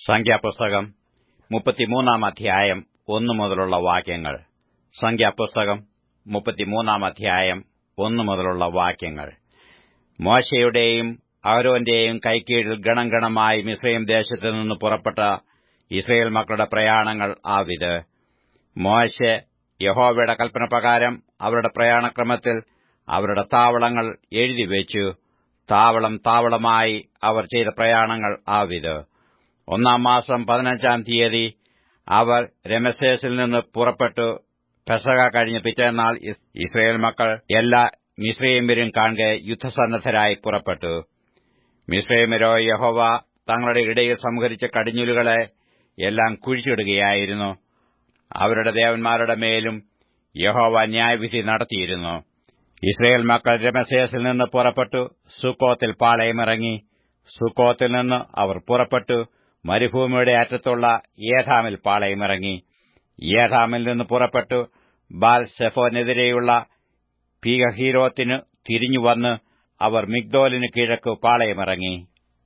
സംഖ്യാപുസ്തകം മുപ്പത്തിമൂന്നാം അധ്യായം ഒന്നു മുതലുള്ള വാക്യങ്ങൾ സംഖ്യാപുസ്തകം മുപ്പത്തിമൂന്നാം അധ്യായം ഒന്നു മുതലുള്ള വാക്യങ്ങൾ മോശയുടെയും അഹരോന്റെയും കൈക്കീഴിൽ ഗണം ഗണമായി മിസ്രൈം ദേശത്തു നിന്ന് പുറപ്പെട്ട ഇസ്രയേൽ മക്കളുടെ പ്രയാണങ്ങൾ ആവിത് മോശെ യഹോവയുടെ കൽപ്പനപ്രകാരം അവരുടെ പ്രയാണക്രമത്തിൽ അവരുടെ താവളങ്ങൾ എഴുതിവെച്ചു താവളം താവളമായി അവർ ചെയ്ത പ്രയാണങ്ങൾ ആവിത് ഒന്നാം മാസം പതിനഞ്ചാം തീയതി അവർ രമസേസിൽ നിന്ന് പുറപ്പെട്ടു പെസക കഴിഞ്ഞ് പിറ്റേന്നാൾ ഇസ്രയേൽ മക്കൾ എല്ലാ മിസ്രൈമ്യരും കാണെ യുദ്ധസന്നദ്ധരായി പുറപ്പെട്ടു മിസ്രൈമരോ യഹോവ തങ്ങളുടെ ഇടയിൽ സംഹരിച്ച കടിഞ്ഞുലുകളെ എല്ലാം കുഴിച്ചിടുകയായിരുന്നു അവരുടെ ദേവന്മാരുടെ മേലും യഹോവ ന്യായവിധി നടത്തിയിരുന്നു ഇസ്രയേൽ മക്കൾ രമസേസിൽ നിന്ന് പുറപ്പെട്ടു സുക്കോത്തിൽ പാളയമിറങ്ങി സുക്കോത്തിൽ നിന്ന് അവർ പുറപ്പെട്ടു മരുഭൂമിയുടെ അറ്റത്തുള്ള ഏഥാമിൽ പാളയമിറങ്ങി ഏഥാമിൽ നിന്ന് പുറപ്പെട്ടു ബാൽ സെഫോനെതിരെയുള്ള പീഹഹീരോത്തിന് തിരിഞ്ഞുവന്ന് അവർ മിഗ്ദോലിന് കിഴക്ക് പാളയമിറങ്ങി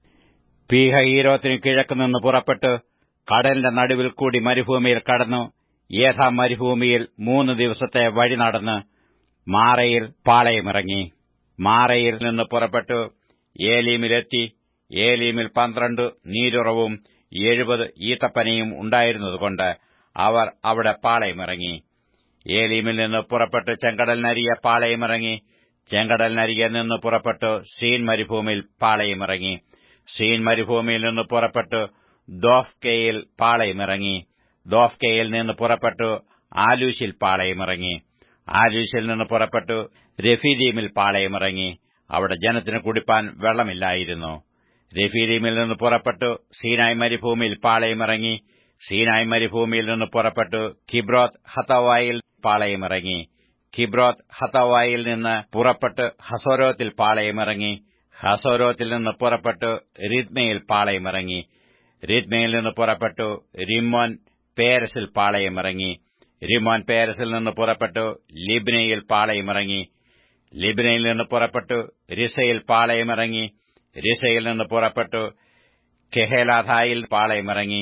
പീഹഹീരോത്തിന് കിഴക്ക് നിന്ന് പുറപ്പെട്ട് കടലിന്റെ നടുവിൽ കൂടി മരുഭൂമിയിൽ കടന്നു ഏഥാം മരുഭൂമിയിൽ മൂന്ന് ദിവസത്തെ വഴി നടന്ന് മാറയിൽ പാളയമിറങ്ങി മാറയിൽ നിന്ന് പുറപ്പെട്ടു ഏലീമിലെത്തി ഏലീമിൽ പന്ത്രണ്ട് നീരുറവും എഴുപത് ഈത്തപ്പനയും ഉണ്ടായിരുന്നതുകൊണ്ട് അവർ അവിടെ പാളയമിറങ്ങി ഏലീമിൽ നിന്ന് പുറപ്പെട്ട് ചെങ്കടലിനരികെ പാളയമിറങ്ങി ചെങ്കടലിനരികെ നിന്ന് പുറപ്പെട്ടു സീൻ മരുഭൂമിയിൽ പാളയമിറങ്ങി സീൻ മരുഭൂമിയിൽ നിന്ന് പുറപ്പെട്ടു ദോഫ്കയിൽ പാളയമിറങ്ങി ദോഫ്കയിൽ നിന്ന് പുറപ്പെട്ടു ആലൂശിൽ പാളയമിറങ്ങി ആലൂശിൽ നിന്ന് പുറപ്പെട്ടു രഫീദീമിൽ പാളയമിറങ്ങി അവിടെ ജനത്തിന് കുടിപ്പാൻ വെള്ളമില്ലായിരുന്നു രഫീദീമിൽ നിന്ന് പുറപ്പെട്ടു സീനായ് മരുഭൂമിയിൽ പാളയമിറങ്ങി സീനായ് മരുഭൂമിയിൽ നിന്ന് പുറപ്പെട്ടു കിബ്രോത്ത് ഹത്തവായിൽ പാളയമിറങ്ങി കിബ്രോത്ത് ഹത്തവായിൽ നിന്ന് പുറപ്പെട്ട് ഹസോരോത്തിൽ പാളയമിറങ്ങി ഹസോരോത്തിൽ നിന്ന് പുറപ്പെട്ടു റിദ്മയിൽ പാളയമിറങ്ങി റിദ്മയിൽ നിന്ന് പുറപ്പെട്ടു റിമ്മോൻ പേരസിൽ പാളയമിറങ്ങി റിമോൻ പേരസിൽ നിന്ന് പുറപ്പെട്ടു ലിബ്നയിൽ പാളയമിറങ്ങി ലിബ്നയിൽ നിന്ന് പുറപ്പെട്ടു റിസയിൽ പാളയമിറങ്ങി റിസയിൽ നിന്ന് പുറപ്പെട്ടു കെഹേലാഥായിൽ പാളയമിറങ്ങി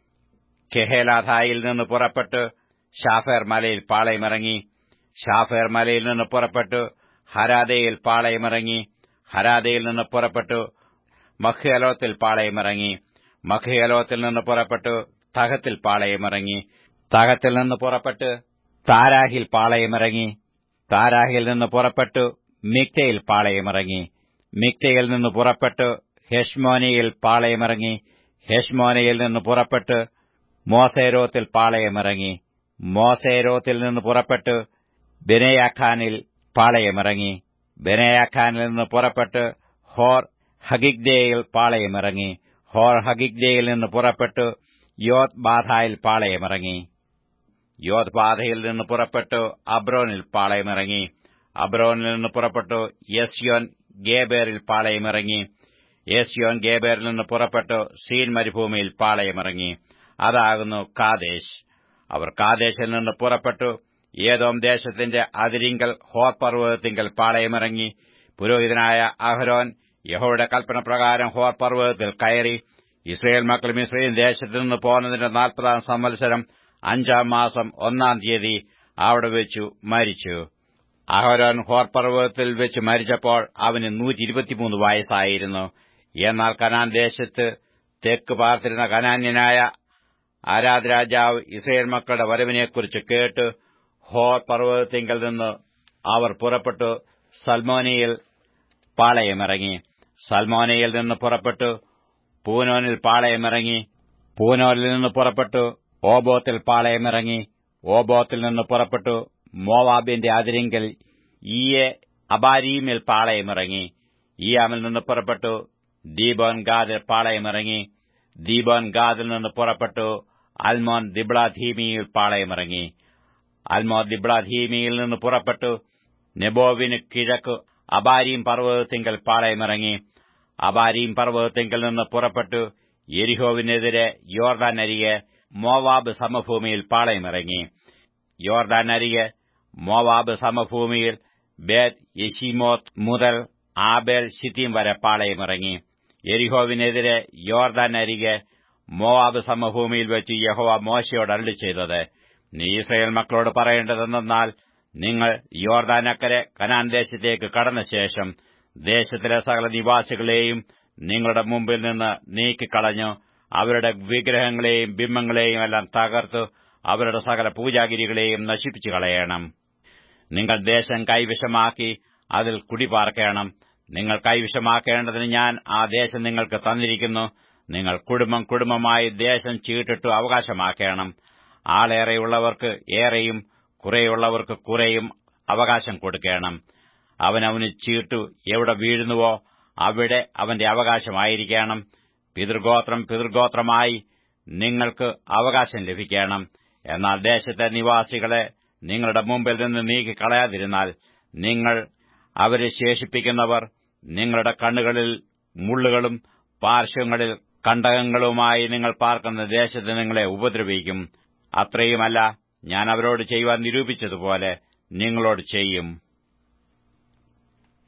കെഹേലാഥായിൽ നിന്ന് പുറപ്പെട്ടു ഷാഫേർ മലയിൽ പാളയമിറങ്ങി ഷാഫേർ മലയിൽ നിന്ന് പുറപ്പെട്ടു ഹരാദയിൽ പാളയമിറങ്ങി ഹരാദയിൽ നിന്ന് പുറപ്പെട്ടു മഖ്യലോത്തിൽ പാളയമിറങ്ങി മഖ്യലോത്തിൽ നിന്ന് പുറപ്പെട്ടു തഹത്തിൽ പാളയമിറങ്ങി തഹത്തിൽ നിന്ന് പുറപ്പെട്ട് താരാഹിൽ പാളയമിറങ്ങി താരാഹിൽ നിന്ന് പുറപ്പെട്ടു മിക്തയിൽ പാളയമിറങ്ങി മിക്തയിൽ നിന്ന് പുറപ്പെട്ടു ഹെഷ്മോനയിൽ പാളയമിറങ്ങി ഹെഷ്മോനയിൽ നിന്ന് പുറപ്പെട്ട് മോസേരോത്തിൽ പാളയമിറങ്ങി മോസേരോത്തിൽ നിന്ന് പുറപ്പെട്ട് ബെനയാഖാനിൽ പാളയമിറങ്ങി ബെനയാഖാനിൽ നിന്ന് പുറപ്പെട്ട് ഹോർ ഹഗിഗ്ദയിൽ പാളയമിറങ്ങി ഹോർ ഹഗിഗ്ദയിൽ നിന്ന് പുറപ്പെട്ടു യോത് ബാധായിൽ പാളയമിറങ്ങി യോത് ബാധയിൽ നിന്ന് പുറപ്പെട്ടു അബ്രോനിൽ പാളയമിറങ്ങി അബ്രോനിൽ നിന്ന് പുറപ്പെട്ടു യസ്യോൻ ഗേബേറിൽ പാളയമിറങ്ങി യസ്യോൻ ഗേബേറിൽ നിന്ന് പുറപ്പെട്ടു സീൻ മരുഭൂമിയിൽ പാളയമിറങ്ങി അതാകുന്നു കാദേശ് അവർ കാദേശിൽ നിന്ന് പുറപ്പെട്ടു ഏതോം ദേശത്തിന്റെ അതിരിങ്കൽ ഹോർ പർവ്വതത്തിങ്കൽ പാളയമിറങ്ങി പുരോഹിതനായ അഹ്രോൻ യഹോയുടെ കൽപ്പന പ്രകാരം ഹോർ പർവ്വതത്തിൽ കയറി ഇസ്രയേൽ മക്കളും ഇസ്രയേൽ ദേശത്തു നിന്ന് പോന്നതിന്റെ നാൽപ്പതാം സംവത്സരം അഞ്ചാം മാസം ഒന്നാം തീയതി അവിടെ വെച്ചു മരിച്ചു അഹരോൻ ഹോർ പർവ്വതത്തിൽ വെച്ച് മരിച്ചപ്പോൾ അവന് നൂറ്റി ഇരുപത്തിമൂന്ന് വയസ്സായിരുന്നു എന്നാൽ കനാൻ ദേശത്ത് തെക്ക് പാർത്തിരുന്ന കനാന്യനായ ആരാധ് രാജാവ് ഇസ്രയേൽ മക്കളുടെ വരവിനെക്കുറിച്ച് കേട്ട് ഹോർ പർവ്വതത്തിങ്കൽ നിന്ന് അവർ പുറപ്പെട്ടു സൽമോനയിൽ പാളയമിറങ്ങി സൽമോനയിൽ നിന്ന് പുറപ്പെട്ടു പൂനോനിൽ പാളയമിറങ്ങി പൂനോനിൽ നിന്ന് പുറപ്പെട്ടു ഓബോത്തിൽ പാളയമിറങ്ങി ഓബോത്തിൽ നിന്ന് പുറപ്പെട്ടു മോവാബിന്റെ അതിരിങ്കൽ ഈയെ അബാരീമിൽ പാളയമിറങ്ങി ഈയാമിൽ നിന്ന് പുറപ്പെട്ടു ദീബോൻ ഗാദിൽ പാളയമിറങ്ങി ദീബോൻ ഗാദിൽ നിന്ന് പുറപ്പെട്ടു അൽമോൻ ദിബ്ലാധീമിയിൽ പാളയമിറങ്ങി അൽമോൻ ദിബ്ലാധീമിയിൽ നിന്ന് പുറപ്പെട്ടു നെബോവിന് കിഴക്ക് അബാരീം പർവ്വതത്തിങ്കൽ പാളയമിറങ്ങി അബാരീം പർവ്വതത്തിങ്കൽ നിന്ന് പുറപ്പെട്ടു എരിഹോവിനെതിരെ യോർദാൻ അരികെ മോവാബ് സമഭൂമിയിൽ പാളയമിറങ്ങി യോർദാൻ അരികെ മോവാബ് സമഭൂമിയിൽ ബേത് യശീമോത്ത് മുതൽ ആബേൽ ശിത്തീം വരെ പാളയമിറങ്ങി എരിഹോവിനെതിരെ യോർദാൻ അരികെ മോവാബ് സമഭൂമിയിൽ വെച്ച് യഹോവ മോശയോട് അരളി ചെയ്തത് നീ ഇസ്രയേൽ മക്കളോട് പറയേണ്ടതെന്നാൽ നിങ്ങൾ യോർദാനക്കരെ കനാൻ ദേശത്തേക്ക് കടന്ന ശേഷം ദേശത്തിലെ സകല നിവാസികളെയും നിങ്ങളുടെ മുമ്പിൽ നിന്ന് നീക്കിക്കളഞ്ഞു അവരുടെ വിഗ്രഹങ്ങളെയും ബിംബങ്ങളെയും എല്ലാം തകർത്തു അവരുടെ സകല പൂജാഗിരികളെയും നശിപ്പിച്ചു കളയണം നിങ്ങൾ ദേശം കൈവശമാക്കി അതിൽ കുടിപാർക്കണം നിങ്ങൾ കൈവശമാക്കേണ്ടതിന് ഞാൻ ആ ദേശം നിങ്ങൾക്ക് തന്നിരിക്കുന്നു നിങ്ങൾ കുടുംബം കുടുംബമായി ദേശം ചീട്ടിട്ടു അവകാശമാക്കണം ആളേറെയുള്ളവർക്ക് ഏറെയും കുറെയുള്ളവർക്ക് കുറെയും അവകാശം കൊടുക്കണം അവനവന് ചീട്ടു എവിടെ വീഴുന്നുവോ അവിടെ അവന്റെ അവകാശമായിരിക്കണം പിതൃഗോത്രം പിതൃഗോത്രമായി നിങ്ങൾക്ക് അവകാശം ലഭിക്കണം എന്നാൽ ദേശത്തെ നിവാസികളെ നിങ്ങളുടെ മുമ്പിൽ നിന്ന് നീക്കിക്കളയാതിരുന്നാൽ നിങ്ങൾ അവരെ ശേഷിപ്പിക്കുന്നവർ നിങ്ങളുടെ കണ്ണുകളിൽ മുള്ളുകളും പാർശ്വങ്ങളിൽ കണ്ടകങ്ങളുമായി നിങ്ങൾ പാർക്കുന്ന ദേശത്ത് നിങ്ങളെ ഉപദ്രവിക്കും അത്രയുമല്ല ഞാൻ അവരോട് ചെയ്യുവാൻ നിരൂപിച്ചതുപോലെ നിങ്ങളോട് ചെയ്യും